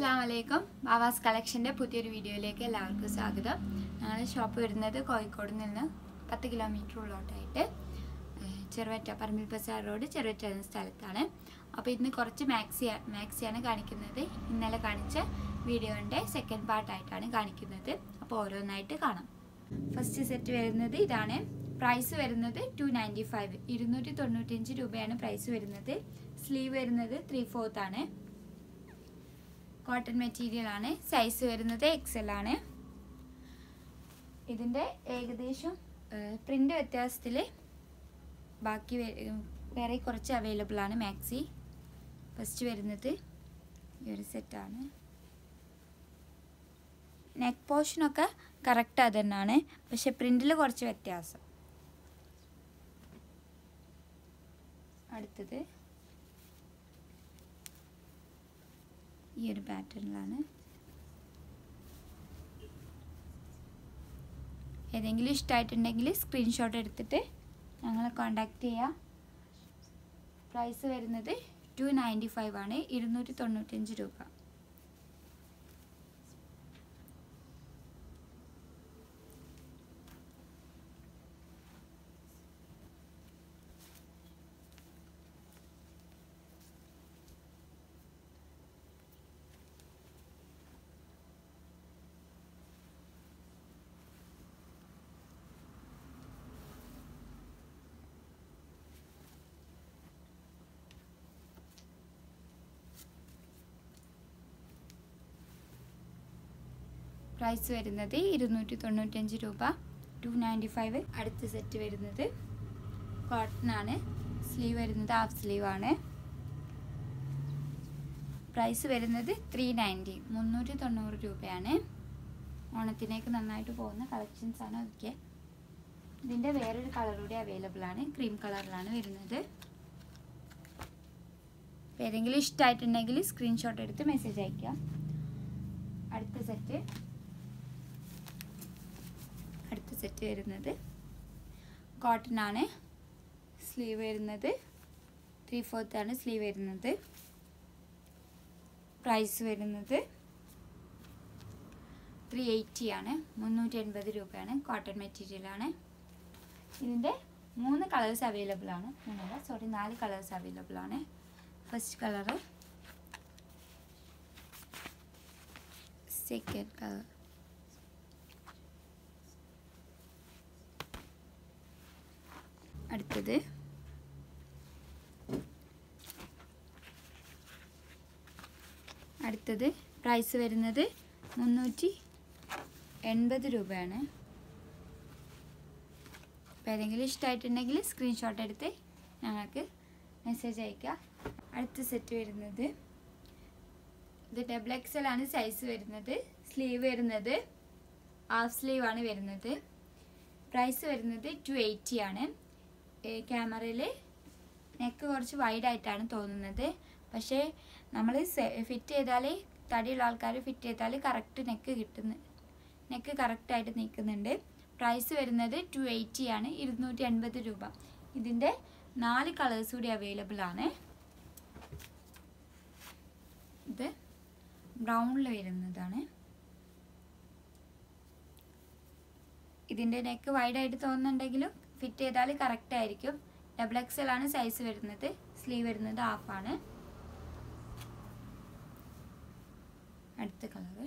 അസ്സാം വലൈക്കും ബാവാസ് കളക്ഷൻ്റെ പുതിയൊരു വീഡിയോയിലേക്ക് എല്ലാവർക്കും സ്വാഗതം ഞങ്ങളുടെ ഷോപ്പ് വരുന്നത് കോഴിക്കോട് നിന്ന് പത്ത് കിലോമീറ്റർ ഉള്ളോട്ടായിട്ട് ഏഹ് ചെറുവറ്റ പറമ്പിൽ ബസാർ റോഡ് ചെറുവറ്റ എന്ന സ്ഥലത്താണ് അപ്പോൾ ഇന്ന് കുറച്ച് മാക്സി മാക്സിയാണ് കാണിക്കുന്നത് ഇന്നലെ കാണിച്ച വീഡിയോൻ്റെ സെക്കൻഡ് പാർട്ടായിട്ടാണ് കാണിക്കുന്നത് അപ്പോൾ ഓരോന്നായിട്ട് കാണാം ഫസ്റ്റ് സെറ്റ് വരുന്നത് ഇതാണ് പ്രൈസ് വരുന്നത് ടു നയൻറ്റി ഫൈവ് ഇരുന്നൂറ്റി തൊണ്ണൂറ്റഞ്ച് രൂപയാണ് പ്രൈസ് വരുന്നത് സ്ലീവ് വരുന്നത് ത്രീ ഫോർത്ത് ആണ് കോട്ടൺ മെറ്റീരിയൽ ആണ് സൈസ് വരുന്നത് എക്സൽ ആണ് ഇതിൻ്റെ ഏകദേശം പ്രിൻ്റ് വ്യത്യാസത്തിൽ ബാക്കി വേ- വേറെ കുറച്ച് അവൈലബിൾ ആണ് മാക്സി ഫസ്റ്റ് വരുന്നത് ഈ ഒരു സെറ്റാണ് നെക്ക് പോർഷനൊക്കെ കറക്റ്റ് അത് തന്നെയാണ് പക്ഷെ പ്രിൻറ്റിൽ കുറച്ച് വ്യത്യാസം അടുത്തത് ഈ ഒരു പാറ്റേണിലാണ് ഏതെങ്കിലും ഇഷ്ടമായിട്ടുണ്ടെങ്കിൽ സ്ക്രീൻഷോട്ട് എടുത്തിട്ട് ഞങ്ങളെ കോണ്ടാക്ട് ചെയ്യുക പ്രൈസ് വരുന്നത് ടു നയൻറ്റി ഫൈവ് ആണ് ഇരുന്നൂറ്റി തൊണ്ണൂറ്റഞ്ച് രൂപ പ്രൈസ് വരുന്നത് ഇരുന്നൂറ്റി തൊണ്ണൂറ്റഞ്ച് രൂപ ടു നയൻറ്റി ഫൈവ് അടുത്ത സെറ്റ് വരുന്നത് കോട്ടൺ ആണ് സ്ലീവ് വരുന്നത് ഹാഫ് സ്ലീവ് ആണ് പ്രൈസ് വരുന്നത് ത്രീ നയൻറ്റി മുന്നൂറ്റി തൊണ്ണൂറ് രൂപയാണ് ഓണത്തിനേക്ക് നന്നായിട്ട് പോകുന്ന കളക്ഷൻസ് ആണ് അതൊക്കെ ഇതിൻ്റെ വേറൊരു കളർ കൂടി അവൈലബിൾ ആണ് ക്രീം കളറിലാണ് വരുന്നത് അപ്പോൾ ഏതെങ്കിലും ഇഷ്ടമായിട്ടുണ്ടെങ്കിൽ സ്ക്രീൻഷോട്ട് എടുത്ത് മെസ്സേജ് അയക്കാം അടുത്ത സെറ്റ് അടുത്ത സെറ്റ് വരുന്നത് കോട്ടൺ ആണ് സ്ലീവ് വരുന്നത് ത്രീ ഫോർത്ത് ആണ് സ്ലീവ് വരുന്നത് പ്രൈസ് വരുന്നത് ത്രീ എയ്റ്റി ആണ് മുന്നൂറ്റി എൺപത് രൂപയാണ് കോട്ടൺ മെറ്റീരിയൽ ആണ് ഇതിൻ്റെ മൂന്ന് കളേഴ്സ് അവൈലബിൾ ആണ് മൂന്നല്ല സോറി നാല് കളേഴ്സ് അവൈലബിൾ ആണ് ഫസ്റ്റ് കളറ് സെക്കൻഡ് കളർ അടുത്തത് അടുത്തത് പ്രൈസ് വരുന്നത് മുന്നൂറ്റി എൺപത് രൂപയാണ് അപ്പോൾ ഏതെങ്കിലും ഇഷ്ടമായിട്ടുണ്ടെങ്കിൽ സ്ക്രീൻഷോട്ട് എടുത്ത് ഞങ്ങൾക്ക് മെസ്സേജ് അയക്കുക അടുത്ത സെറ്റ് വരുന്നത് ഇത് ഡബിൾ എക്സൽ ആണ് സൈസ് വരുന്നത് സ്ലീവ് വരുന്നത് ഹാഫ് സ്ലീവ് ആണ് വരുന്നത് പ്രൈസ് വരുന്നത് ടു എയ്റ്റി ആണ് ക്യാമറയിൽ നെക്ക് കുറച്ച് വൈഡ് ആയിട്ടാണ് തോന്നുന്നത് പക്ഷേ നമ്മൾ ഫിറ്റ് ചെയ്താൽ തടിയുള്ള ആൾക്കാർ ഫിറ്റ് ചെയ്താൽ കറക്റ്റ് നെക്ക് കിട്ടുന്നു നെക്ക് കറക്റ്റായിട്ട് നിൽക്കുന്നുണ്ട് പ്രൈസ് വരുന്നത് ടു എയ്റ്റി ആണ് ഇരുന്നൂറ്റി എൺപത് രൂപ ഇതിൻ്റെ നാല് കളേഴ്സ് കൂടി അവൈലബിൾ ആണ് ഇത് ബ്രൗണിൽ വരുന്നതാണ് ഇതിൻ്റെ നെക്ക് വൈഡായിട്ട് തോന്നുന്നുണ്ടെങ്കിലും ഫിറ്റ് ചെയ്താൽ കറക്റ്റ് ആയിരിക്കും ഡബിൾ എക്സൽ ആണ് സൈസ് വരുന്നത് സ്ലീവ് വരുന്നത് ഹാഫ് ആണ് അടുത്ത കളറ്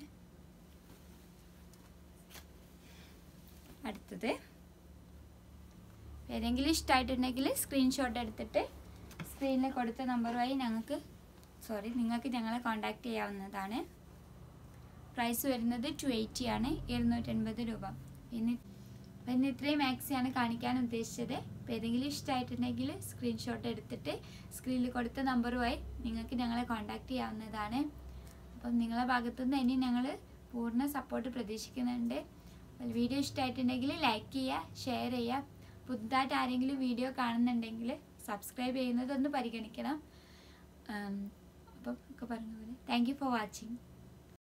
അടുത്തത് ഏതെങ്കിലും ഇഷ്ടമായിട്ടുണ്ടെങ്കിൽ സ്ക്രീൻഷോട്ട് എടുത്തിട്ട് സ്ക്രീനിൽ കൊടുത്ത നമ്പറുമായി ഞങ്ങൾക്ക് സോറി നിങ്ങൾക്ക് ഞങ്ങളെ കോൺടാക്റ്റ് ചെയ്യാവുന്നതാണ് പ്രൈസ് വരുന്നത് ടു എയ്റ്റി ആണ് എഴുന്നൂറ്റൻപത് രൂപ ഇനി അപ്പം ഇന്ന് ഇത്രയും മാക്സിയാണ് കാണിക്കാൻ ഉദ്ദേശിച്ചത് അപ്പോൾ ഏതെങ്കിലും ഇഷ്ടമായിട്ടുണ്ടെങ്കിൽ സ്ക്രീൻഷോട്ട് എടുത്തിട്ട് സ്ക്രീനിൽ കൊടുത്ത നമ്പറുമായി നിങ്ങൾക്ക് ഞങ്ങളെ കോൺടാക്റ്റ് ചെയ്യാവുന്നതാണ് അപ്പം നിങ്ങളെ ഭാഗത്തുനിന്ന് ഇനി ഞങ്ങൾ പൂർണ്ണ സപ്പോർട്ട് പ്രതീക്ഷിക്കുന്നുണ്ട് അപ്പോൾ വീഡിയോ ഇഷ്ടമായിട്ടുണ്ടെങ്കിൽ ലൈക്ക് ചെയ്യുക ഷെയർ ചെയ്യുക പുതുതായിട്ട് ആരെങ്കിലും വീഡിയോ കാണുന്നുണ്ടെങ്കിൽ സബ്സ്ക്രൈബ് ചെയ്യുന്നതൊന്ന് പരിഗണിക്കണം അപ്പം ഒക്കെ പറഞ്ഞ പോലെ താങ്ക് യു ഫോർ വാച്ചിങ്